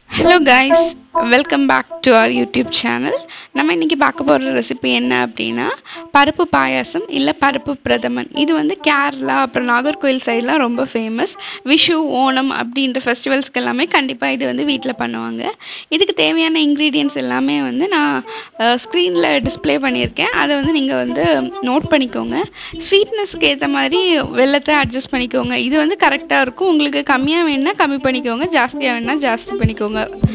Hello guys welcome back to our YouTube channel நம்ம இன்றைக்கி பார்க்க போகிற ரெசிபி என்ன அப்படின்னா பருப்பு பாயாசம் இல்லை பருப்பு பிரதமன் இது வந்து கேரளா அப்புறம் நாகர்கோயில் சைட்லாம் ரொம்ப ஃபேமஸ் விஷு ஓணம் அப்படின்ற ஃபெஸ்டிவல்ஸ்க்கு எல்லாமே கண்டிப்பாக இது வந்து வீட்டில் பண்ணுவாங்க இதுக்கு தேவையான இன்க்ரீடியன்ஸ் எல்லாமே வந்து நான் ஸ்க்ரீனில் டிஸ்ப்ளே பண்ணியிருக்கேன் அதை வந்து நீங்கள் வந்து நோட் பண்ணிக்கோங்க ஸ்வீட்னஸ்க்கு ஏற்ற மாதிரி வெள்ளத்தை அட்ஜஸ்ட் பண்ணிக்கோங்க இது வந்து கரெக்டாக இருக்கும் உங்களுக்கு கம்மியாக வேணுன்னா கம்மி பண்ணிக்கோங்க ஜாஸ்தியாக வேணுன்னா ஜாஸ்தி பண்ணிக்கோங்க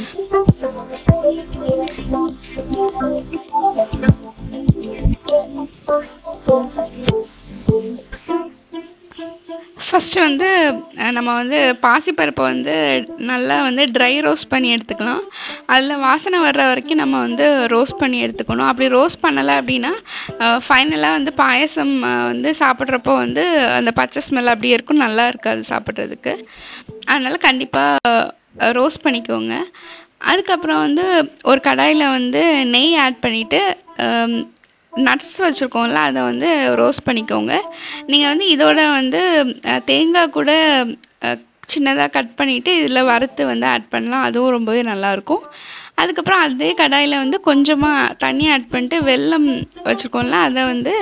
ஃபஸ்ட்டு வந்து அஹ், நம்ம வந்து பாசிப்பருப்பை வந்து நல்லா வந்து ட்ரை ரோஸ்ட் பண்ணி எடுத்துக்கலாம் அதில் வாசனை வர்ற வரைக்கும் நம்ம வந்து ரோஸ்ட் பண்ணி எடுத்துக்கணும் அப்படி ரோஸ்ட் பண்ணலை அப்படின்னா ஃபைனலாக வந்து பாயசம் அஹ், வந்து சாப்பிட்றப்போ வந்து அந்த பச்சை ஸ்மெல் அப்படியே இருக்கும் நல்லா இருக்காது சாப்பிட்றதுக்கு அதனால் கண்டிப்பாக ரோஸ்ட் பண்ணிக்கோங்க அதுக்கப்புறம் வந்து ஒரு கடாயில் வந்து நெய் ஆட் பண்ணிவிட்டு நட்ஸ் வச்சுருக்கோம்ல அதை வந்து ரோஸ்ட் பண்ணிக்கோங்க நீங்கள் வந்து இதோட வந்து அஹ், தேங்காய் கூட சின்னதாக கட் பண்ணிவிட்டு இதில் வறுத்து வந்து ஆட் பண்ணலாம் அதுவும் ரொம்பவே நல்லாயிருக்கும் அதுக்கப்புறம் அதே கடாயில் வந்து கொஞ்சமாக தண்ணி ஆட் பண்ணிட்டு வெல்லம் வச்சுருக்கோம்ல அதை வந்து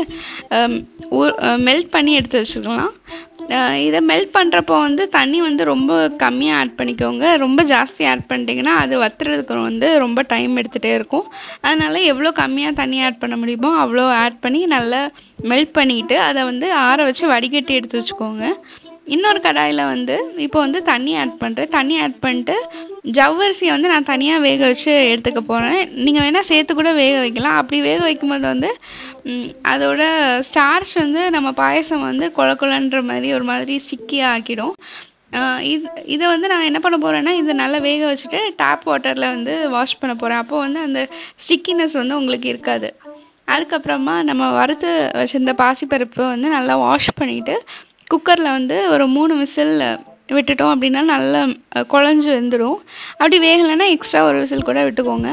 மெல்ட் பண்ணி எடுத்து வச்சுக்கலாம் அஹ் இதை மெல்ட் பண்ணுறப்போ வந்து தண்ணி வந்து ரொம்ப கம்மியாக ஆட் பண்ணிக்கோங்க ரொம்ப ஜாஸ்தி ஆட் பண்ணிட்டீங்கன்னா அது வத்துறதுக்கு வந்து ரொம்ப டைம் எடுத்துகிட்டே இருக்கும் அதனால் எவ்வளோ கம்மியாக தண்ணி ஆட் பண்ண முடியுமோ அவ்வளோ ஆட் பண்ணி நல்லா மெல்ட் பண்ணிவிட்டு அதை வந்து ஆற வச்சு வடிகட்டி எடுத்து வச்சுக்கோங்க இன்னொரு கடாயில் வந்து இப்போ வந்து தண்ணி ஆட் பண்ணுறேன் தண்ணி ஆட் பண்ணிட்டு ஜவ்வரிசியை வந்து நான் தனியாக வேக வச்சு எடுத்துக்க போகிறேன் நீங்கள் வேணால் சேர்த்து கூட வேக வைக்கலாம் அப்படி வேக வைக்கும்போது வந்து ம், அதோட ஸ்டார்ச் வந்து நம்ம பாயசம் வந்து குழ குழன்ற மாதிரி ஒரு மாதிரி ஸ்டிக்கியாக ஆக்கிடும் ஆஹ் இது இதை வந்து நான் என்ன பண்ண போகிறேன்னா இதை நல்லா வேக வச்சுட்டு டேப் வாட்டரில் வந்து வாஷ் பண்ண போகிறேன் அப்போது வந்து அந்த ஸ்டிக்கினஸ் வந்து உங்களுக்கு இருக்காது அதுக்கப்புறமா நம்ம வறுத்து வச்சிருந்த பாசிப்பருப்பை வந்து நல்லா வாஷ் பண்ணிவிட்டு குக்கரில் வந்து ஒரு மூணு விசில் விட்டுட்டோம் அப்படின்னா நல்லா அஹ், குழஞ்சு வெந்துடும் அப்படி வேகலைன்னா எக்ஸ்ட்ரா ஒரு விசில் கூட விட்டுக்கோங்க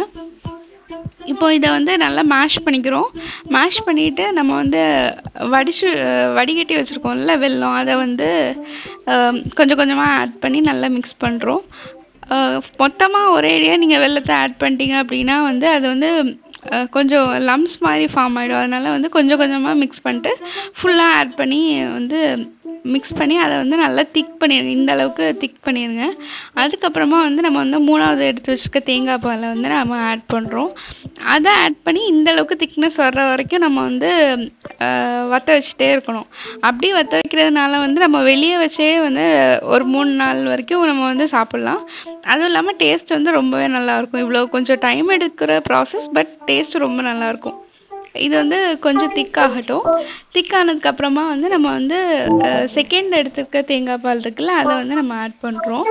இப்போ இதை வந்து நல்லா மேஷ் பண்ணிக்கிறோம் மேஷ் பண்ணிவிட்டு நம்ம வந்து வடிச்சு அஹ், வடிகட்டி வச்சுருக்கோம்ல வெல்லம் அதை வந்து அஹ், கொஞ்சம் கொஞ்சமாக ஆட் பண்ணி நல்லா மிக்ஸ் பண்ணுறோம் மொத்தமாக ஒரேடியாக நீங்கள் வெல்லத்தை ஆட் பண்ணிட்டீங்க அப்படின்னா வந்து அது வந்து அஹ், கொஞ்சம் லம்ஸ் மாதிரி ஃபார்ம் ஆகிடும் அதனால் வந்து கொஞ்சம் கொஞ்சமாக மிக்ஸ் பண்ணிட்டு ஃபுல்லாக ஆட் பண்ணி வந்து மிக்ஸ் பண்ணி அதை வந்து நல்லா திக் பண்ணிடுங்க இந்த அளவுக்கு திக் பண்ணிடுங்க அதுக்கப்புறமா வந்து நம்ம வந்து மூணாவது எடுத்து வச்சுருக்க தேங்காய் பாலை வந்து நம்ம ஆட் பண்ணுறோம் அதை ஆட் பண்ணி இந்த அளவுக்கு திக்னஸ் வர்ற வரைக்கும் நம்ம வந்து அஹ், வத்த வச்சுட்டே இருக்கணும் அப்படி வத்த வைக்கிறதுனால வந்து நம்ம வெளியே வச்சே வந்து ஒரு மூணு நாள் வரைக்கும் நம்ம வந்து சாப்பிட்லாம் அதுவும் இல்லாமல் டேஸ்ட் வந்து ரொம்பவே நல்லாயிருக்கும் இவ்வளோ கொஞ்சம் டைம் எடுக்கிற ப்ராசஸ் பட் டேஸ்ட் ரொம்ப நல்லாயிருக்கும் இது வந்து கொஞ்சம் திக் ஆகட்டும் திக் ஆனதுக்கப்புறமா வந்து நம்ம வந்து செகண்ட் எடுத்துருக்க தேங்காய் பால் இருக்குல்ல அதை வந்து நம்ம ஆட் பண்ணுறோம்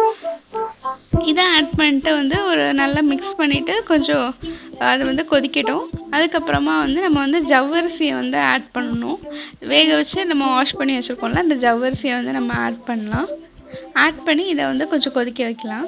இதை ஆட் பண்ணிட்டு வந்து ஒரு நல்லா மிக்ஸ் பண்ணிவிட்டு கொஞ்சம் அது வந்து கொதிக்கட்டும் அதுக்கப்புறமா வந்து நம்ம வந்து ஜவ்வரிசியை வந்து ஆட் பண்ணணும் வேக வச்சு நம்ம வாஷ் பண்ணி வச்சுருக்கோம்ல அந்த ஜவ்வரிசியை வந்து நம்ம ஆட் பண்ணலாம் ஆட் பண்ணி இதை வந்து கொஞ்சம் கொதிக்க வைக்கலாம்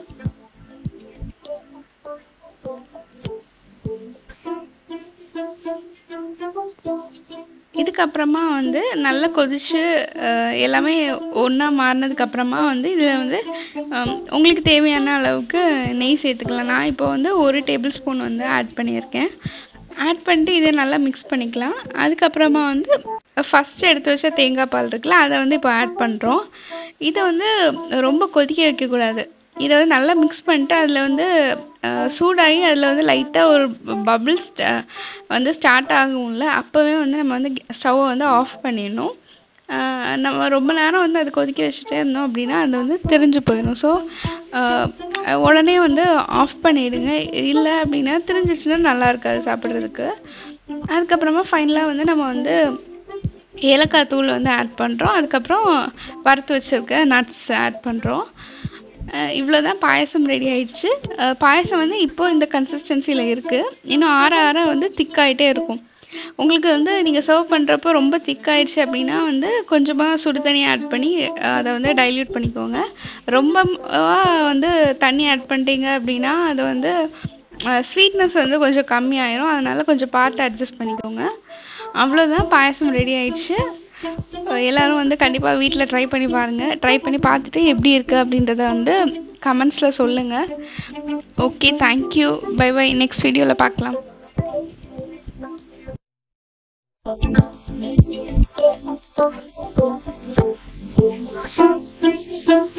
இதுக்கப்புறமா வந்து நல்லா கொதிச்சு அஹ், எல்லாமே ஒன்றா மாறினதுக்கப்புறமா வந்து இதில் வந்து ஹம், உங்களுக்கு தேவையான அளவுக்கு நெய் சேர்த்துக்கலாம் நான் இப்போ வந்து ஒரு டேபிள் ஸ்பூன் வந்து ஆட் பண்ணியிருக்கேன் ஆட் பண்ணிட்டு இதை நல்லா மிக்ஸ் பண்ணிக்கலாம் அதுக்கப்புறமா வந்து ஃபஸ்ட்டு எடுத்து வச்ச தேங்காய் பால் இருக்குல்ல அதை வந்து இப்போ ஆட் பண்ணுறோம் இதை வந்து ரொம்ப கொதிக்க வைக்கக்கூடாது இதை வந்து நல்லா மிக்ஸ் பண்ணிட்டு அதில் வந்து அஹ், சூடாகி அதில் வந்து லைட்டாக ஒரு பபிள்ஸ் வந்து ஸ்டார்ட் ஆகும்ல அப்போவே வந்து நம்ம வந்து ஸ்டவ்வை வந்து ஆஃப் பண்ணிடணும் அஹ், நம்ம ரொம்ப நேரம் வந்து அது கொதிக்க வச்சுட்டே இருந்தோம் அப்படின்னா அது வந்து திரிஞ்சு போயிடும் ஸோ உடனே வந்து ஆஃப் பண்ணிடுங்க இல்லை அப்படின்னா திரிஞ்சிச்சுன்னா நல்லா இருக்காது சாப்பிட்றதுக்கு அதுக்கப்புறமா ஃபைனலாக வந்து நம்ம வந்து ஏலக்காய் தூள் வந்து ஆட் பண்ணுறோம் அதுக்கப்புறம் வறுத்து வச்சுருக்க நட்ஸ் ஆட் பண்ணுறோம் இவ்வளோ தான் பாயசம் ரெடி ஆயிடுச்சு அஹ் பாயசம் வந்து இப்போ இந்த கன்சிஸ்டன்சியில் இருக்குது இன்னும் ஆற ஆற வந்து திக்காயிட்டே இருக்கும் உங்களுக்கு வந்து நீங்கள் சர்வ் பண்ணுறப்போ ரொம்ப திக்காயிடுச்சு அப்படின்னா வந்து கொஞ்சமாக சுடு தண்ணி ஆட் பண்ணி அஹ் அதை வந்து டைல்யூட் பண்ணிக்கோங்க ரொம்ப வந்து தண்ணி ஆட் பண்ணிட்டீங்க அப்படின்னா அது வந்து ஸ்வீட்னஸ் வந்து கொஞ்சம் கம்மியாயிரும் அதனால் கொஞ்சம் பார்த்து அட்ஜஸ்ட் பண்ணிக்கோங்க அவ்வளோதான் பாயசம் ரெடி ஆயிடுச்சு எல்லோரும் வந்து கண்டிப்பாக வீட்டில் ட்ரை பண்ணி பாருங்கள் ட்ரை பண்ணி பார்த்துட்டு எப்படி இருக்குது அப்படின்றத வந்து கமெண்ட்ஸில் சொல்லுங்கள் okay thank you bye bye next வீடியோவில் பார்க்கலாம்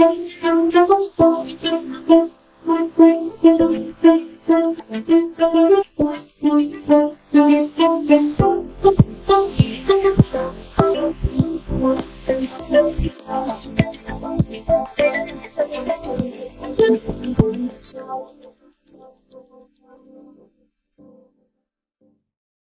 Thank you.